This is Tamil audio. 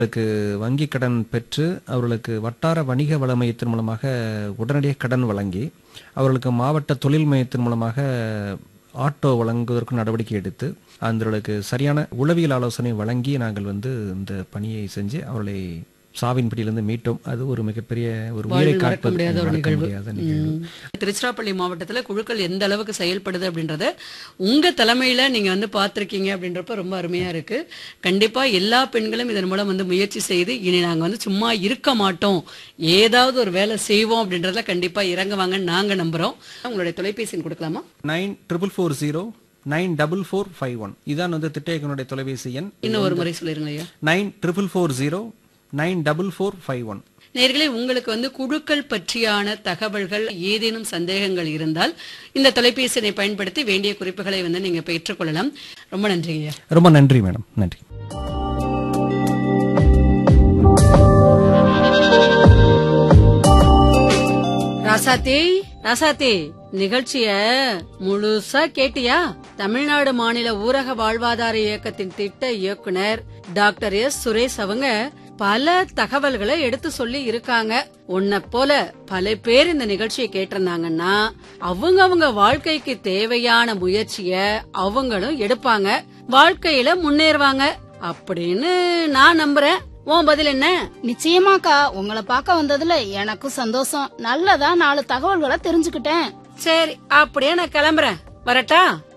அவர்களுக்கு வங்கி கடன் பெற்று அவர்களுக்கு வட்டார வணிக வள மையத்தின் மூலமாக உடனடியாக கடன் வழங்கி அவர்களுக்கு மாவட்ட தொழில் மையத்தின் மூலமாக ஆட்டோ வழங்குவதற்கு நடவடிக்கை எடுத்து அவர்களுக்கு சரியான உளவியல் ஆலோசனை வழங்கி நாங்கள் வந்து இந்த பணியை செஞ்சு அவர்களை சாவின் பிடியிலிருந்து மீட்டோம் அது ஒரு மிகப்பெரிய ஒரு உயிரை வாழ்வில் மறக்க காப்பது முடியாத ஒரு மறக்க நிகழ்வு முடியாத நிகழ்வு ம். திருச்சிராப்பள்ளி மாவட்டத்துல குழுக்கள் எந்த அளவுக்கு செயல்படுது அப்படின்றத உங்க தலைமையில நீங்க வந்து பார்த்திருக்கீங்க அப்படின்றப்ப ரொம்ப அருமையா இருக்கு கண்டிப்பா எல்லா பெண்களும் இதன் மூலம் வந்து முயற்சி செய்து இனி நாங்க வந்து சும்மா இருக்க மாட்டோம் ஏதாவது ஒரு வேலை செய்வோம் அப்படின்றத கண்டிப்பா இறங்குவாங்கன்னு நாங்க நம்புறோம் உங்களுடைய தொலைபேசி எண் கொடுக்கலாமா nine triple four zero nine double four five one இதான் வந்து திட்ட இயக்குனருடைய தொலைபேசி எண் இன்னும் ஒரு முறை சொல்லிருங்க ஐயா nine triple four zero nine double four five one நேர்களே உங்களுக்கு வந்து குழுக்கள் பற்றியான தகவல்கள் ஏதேனும் சந்தேகங்கள் இருந்தால் இந்த தொலைபேசி எண்ணை பயன்படுத்தி வேண்டிய குறிப்புகளை வந்து நீங்க பெற்றுக்கொள்ளலாம் ரொம்ப நன்றிங்க ஐயா ரொம்ப நன்றி மேடம் நன்றி ராசாத்தி ராசாத்தி நிகழ்ச்சிய முழுசா கேட்டியா தமிழ்நாடு மாநில ஊரக வாழ்வாதார இயக்கத்தின் திட்ட இயக்குனர் டாக்டர் எஸ் சுரேஷ் அவங்க பல தகவல்களை எடுத்து சொல்லி இருக்காங்க உன்னை போல பல பேர் இந்த நிகழ்ச்சியை கேட்டிருந்தாங்கன்னா அவங்க அவங்க வாழ்க்கைக்கு தேவையான முயற்சிய அவங்களும் எடுப்பாங்க வாழ்க்கையில முன்னேறுவாங்க அப்படின்னு நான் நம்புறேன் உன் பதில் என்ன நிச்சயமாக்கா உங்களை பார்க்க வந்ததுல எனக்கும் சந்தோஷம் நல்லதா நாலு தகவல்களை தெரிஞ்சுக்கிட்டேன் சரி அப்படியே நான் கிளம்புறேன் வரட்டா